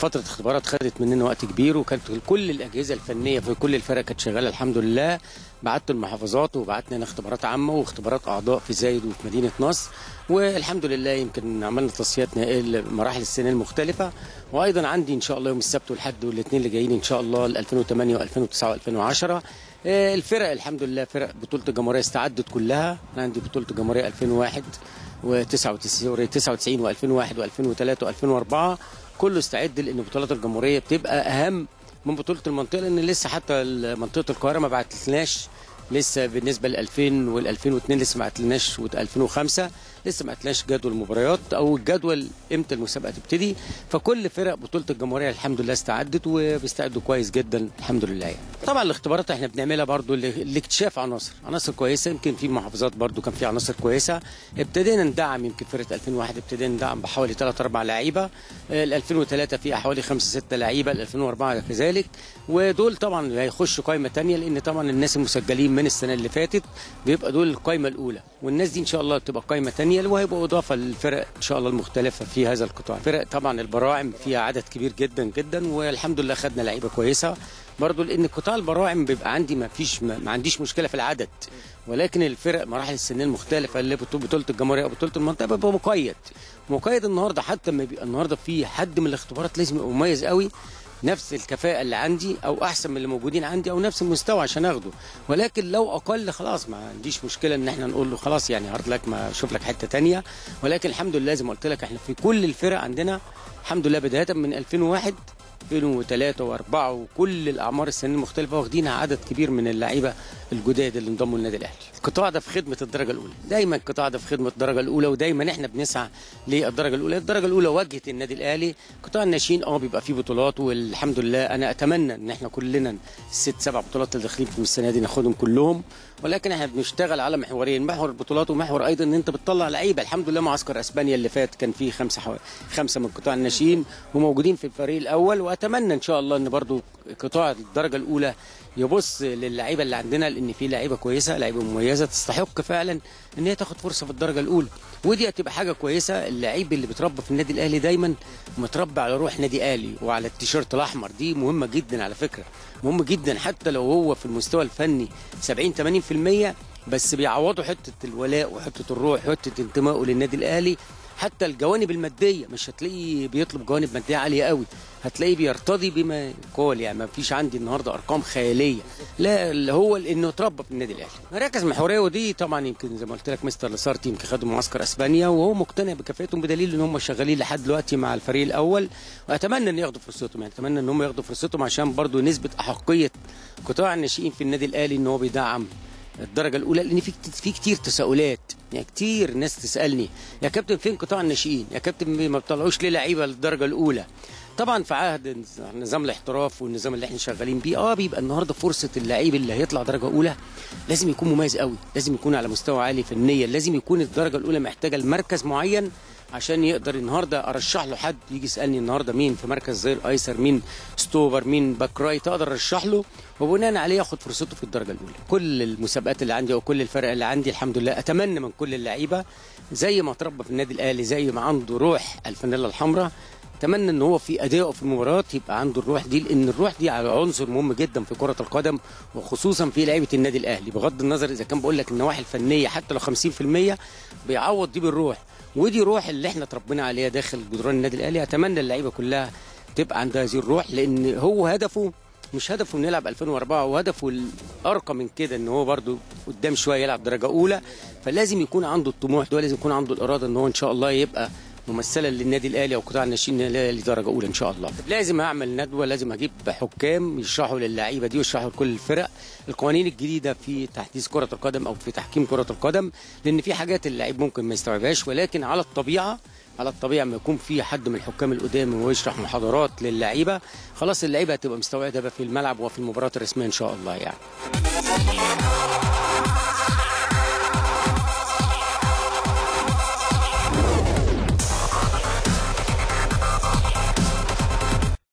فتره اختبارات خدت مننا وقت كبير وكانت كل الاجهزه الفنيه في كل الفرق كانت شغاله الحمد لله بعت المحافظات وبعتنا هنا اختبارات عامه واختبارات اعضاء في زايد وفي مدينه نصر والحمد لله يمكن عملنا تصفيات نهائيه لمراحل السنين المختلفه وايضا عندي ان شاء الله يوم السبت والحد والاثنين اللي جايين ان شاء الله ال 2008 و2009 و2010 الفرق الحمد لله فرق بطوله الجمهوريه استعدت كلها انا عندي بطوله الجمهوريه 2001 و99 و2001 و2003 و2004 كله استعد لان بطولات الجمهوريه بتبقى اهم من بطوله المنطقه لان لسه حتى منطقه القاهره ما بعتلناش لسه بالنسبه ل 2000 وال 2002 لسه ما بعتلناش و 2005 لسه ما بعتلناش جدول المباريات او الجدول امتى المسابقه تبتدي فكل فرق بطوله الجمهوريه الحمد لله استعدت وبيستعدوا كويس جدا الحمد لله يعني. طبعا الاختبارات احنا بنعملها برضو لاكتشاف عناصر عناصر كويسه يمكن في محافظات برضو كان في عناصر كويسه ابتدينا ندعم يمكن فرقه 2001 ابتدينا ندعم بحوالي 3 4 لعيبه ال 2003 في حوالي 5 6 لعيبه ال 2004 كذلك ودول طبعا هيخشوا قائمه ثانيه لان طبعا الناس المسجلين من السنه اللي فاتت بيبقى دول القائمه الاولى والناس دي ان شاء الله تبقى قائمه ثانيه وهيبقوا اضافه للفرق ان شاء الله المختلفه في هذا القطاع فرق طبعا البراعم فيها عدد كبير جدا جدا والحمد لله خدنا لعيبه كويسه برضو لان قطاع البراعم بيبقى عندي ما فيش ما, ما عنديش مشكله في العدد ولكن الفرق مراحل السنين المختلفه اللي بطوله الجمهوريه او بطوله المنطقه بيبقى مقيد مقيد النهارده حتى لما بيبقى النهارده في حد من الاختبارات لازم يبقى مميز قوي نفس الكفاءة اللي عندي أو أحسن من اللي موجودين عندي أو نفس المستوى عشان أخده ولكن لو أقل خلاص ما عنديش مشكلة إن إحنا نقول له خلاص يعني هارد لك ما أشوف لك حتة تانية ولكن الحمد لله زي ما قلت لك إحنا في كل الفرق عندنا الحمد لله بداية من 2001 2003 و4 وكل الاعمار السنين المختلفه واخدين عدد كبير من اللعيبه الجداد اللي انضموا للنادي الاهلي. القطاع ده في خدمه الدرجه الاولى، دايما القطاع ده في خدمه الدرجه الاولى ودايما احنا بنسعى للدرجه الاولى، الدرجه الاولى واجهه النادي الاهلي، قطاع الناشئين اه بيبقى فيه بطولات والحمد لله انا اتمنى ان احنا كلنا الست سبع بطولات اللي داخلين في السنه دي ناخدهم كلهم ولكن احنا بنشتغل على محورين محور البطولات ومحور ايضا ان انت بتطلع لعيبه الحمد لله معسكر اسبانيا اللي فات كان فيه خمسه حو... خمسه من قطاع الناشئين وموجودين في الفريق الاول واتمنى ان شاء الله ان برضو قطاع الدرجه الاولى يبص للعيبه اللي عندنا لان في لعيبه كويسه لعيبه مميزه تستحق فعلا ان هي تاخد فرصه في الدرجه الاولى ودي هتبقى حاجه كويسه اللعيب اللي بيتربى في النادي الاهلي دايما متربى على روح نادي اهلي وعلى التيشيرت الاحمر دي مهمه جدا على فكره مهم جدا حتى لو هو في المستوى الفني 70 80% بس بيعوضوا حته الولاء وحته الروح وحته انتمائه للنادي الاهلي حتى الجوانب الماديه مش هتلاقيه بيطلب جوانب ماديه عاليه قوي هتلاقيه بيرتضي بما يقال يعني ما فيش عندي النهارده ارقام خياليه لا اللي هو انه اتربى في النادي الاهلي مراكز محوريه ودي طبعا يمكن زي ما قلت لك مستر لاسارتي يمكن خدوا معسكر اسبانيا وهو مقتنع بكفاءتهم بدليل ان هم شغالين لحد دلوقتي مع الفريق الاول واتمنى ان ياخدوا فرصتهم يعني اتمنى ان هم ياخدوا فرصتهم عشان برضو نسبه احقيه قطاع الناشئين في النادي الاهلي ان هو بيدعم الدرجه الاولى لان في في كتير تساؤلات يعني كتير ناس تسالني يا كابتن فين قطاع الناشئين يا كابتن ما بتطلعوش ليه لعيبه للدرجه الاولى طبعا في عهد نظام الاحتراف والنظام اللي احنا شغالين بيه اه بيبقى النهارده فرصه اللعيب اللي هيطلع درجه اولى لازم يكون مميز قوي لازم يكون على مستوى عالي فنيا لازم يكون الدرجه الاولى محتاجه لمركز معين عشان يقدر النهارده ارشح له حد يجي يسالني النهارده مين في مركز زي الايسر مين ستوفر مين باك رايت اقدر ارشح له وبناء عليه ياخد فرصته في الدرجه الاولى كل المسابقات اللي عندي او كل الفرق اللي عندي الحمد لله اتمنى من كل اللعيبه زي ما اتربى في النادي الاهلي زي ما عنده روح الفانيلا الحمراء اتمنى ان هو في ادائه في المباراه يبقى عنده الروح دي لان الروح دي على عنصر مهم جدا في كره القدم وخصوصا في لعيبه النادي الاهلي بغض النظر اذا كان بقول لك النواحي الفنيه حتى لو 50% بيعوض دي بالروح ودي روح اللي احنا اتربينا عليها داخل جدران النادي الاهلي اتمنى اللعيبه كلها تبقى عندها هذه الروح لان هو هدفه مش هدفه انه يلعب 2004 وهدفه الارقى من كده ان هو برده قدام شويه يلعب درجه اولى فلازم يكون عنده الطموح ده لازم يكون عنده الاراده ان هو ان شاء الله يبقى ممثلا للنادي الاهلي او قطاع الناشئين لدرجه اولى ان شاء الله لازم اعمل ندوه لازم اجيب حكام يشرحوا للعيبه دي ويشرحوا لكل الفرق القوانين الجديده في تحديث كره القدم او في تحكيم كره القدم لان في حاجات اللعيب ممكن ما يستوعبهاش ولكن على الطبيعه على الطبيعه ما يكون في حد من الحكام القدام ويشرح محاضرات للعيبه خلاص اللعيبه هتبقى مستوعبه في الملعب وفي المباراه الرسميه ان شاء الله يعني